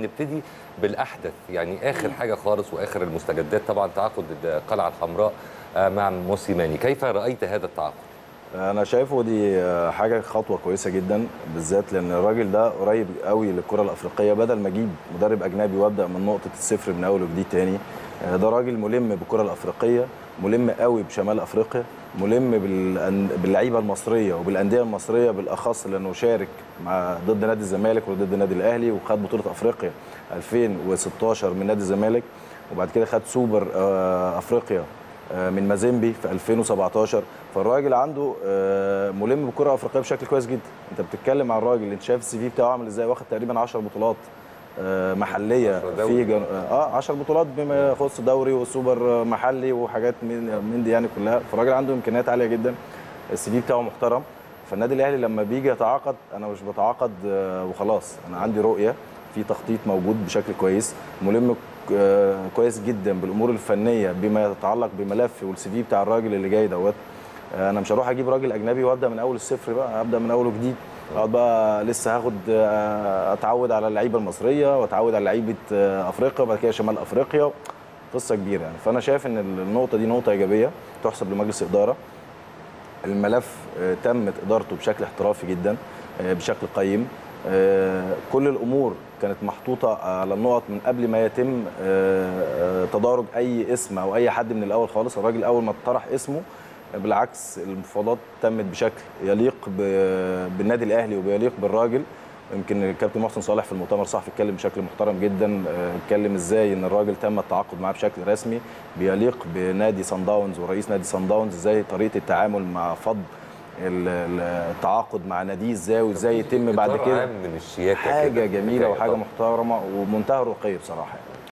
نبتدي بالاحدث يعني اخر حاجه خالص واخر المستجدات طبعا تعاقد القلعه الحمراء آه، مع موسيماني كيف رايت هذا التعاقد انا شايفه دي حاجه خطوه كويسه جدا بالذات لان الراجل ده قريب قوي للكره الافريقيه بدل ما اجيب مدرب اجنبي وابدا من نقطه الصفر من اول وجديد تاني ده راجل ملم بالكره الافريقيه ملم قوي بشمال افريقيا ملم بالأن- باللعيبه المصريه وبالانديه المصريه بالاخص لانه شارك مع ضد نادي الزمالك وضد النادي الاهلي وخد بطوله افريقيا 2016 من نادي الزمالك وبعد كده خد سوبر آه، افريقيا آه، من مازيمبي في 2017 فالراجل عنده آه، ملم بالكره الافريقيه بشكل كويس جدا انت بتتكلم عن الراجل انت شايف السي في بتاعه عامل ازاي واخد تقريبا 10 بطولات آه، محليه عشرة دوري. في جن... اه 10 بطولات بما يخص دوري وسوبر محلي وحاجات من من دي يعني كلها فالراجل عنده امكانيات عاليه جدا السي في بتاعه محترم فالنادي الاهلي لما بيجي يتعاقد انا مش بتعاقد آه، وخلاص انا عندي رؤيه في تخطيط موجود بشكل كويس ملم آه، كويس جدا بالامور الفنيه بما يتعلق بملف والسي في بتاع الراجل اللي جاي دوت آه، انا مش هروح اجيب راجل اجنبي وابدا من اول الصفر بقى ابدا من اول وجديد اقعد بقى لسه هاخد آه، اتعود على اللعيبه المصريه واتعود على لعيبه آه، افريقيا وبعد كده شمال افريقيا قصه كبيره يعني فانا شايف ان النقطه دي نقطه ايجابيه تحسب لمجلس اداره الملف آه، تمت ادارته بشكل احترافي جدا آه، بشكل قيم آه، كل الامور كانت محطوطه على النقط من قبل ما يتم آه، آه، تدارج اي اسم او اي حد من الاول خالص الراجل اول ما طرح اسمه آه، بالعكس المفاوضات تمت بشكل يليق ب- بالنادي الاهلي وبيليق بالراجل يمكن الكابتن محسن صالح في المؤتمر الصحفي اتكلم بشكل محترم جدا آه، اتكلم ازاي ان الراجل تم التعاقد معاه بشكل رسمي بيليق بنادي سان داونز ورئيس نادي سان داونز ازاي طريقه التعامل مع فض ال- ال- التعاقد مع ناديه ازاي وازاي يتم بعد إطار كده عام من الشياكه حاجه كده. جميله حكاية وحاجه طبعاً. محترمه ومنتهى الرقي بصراحه يعني.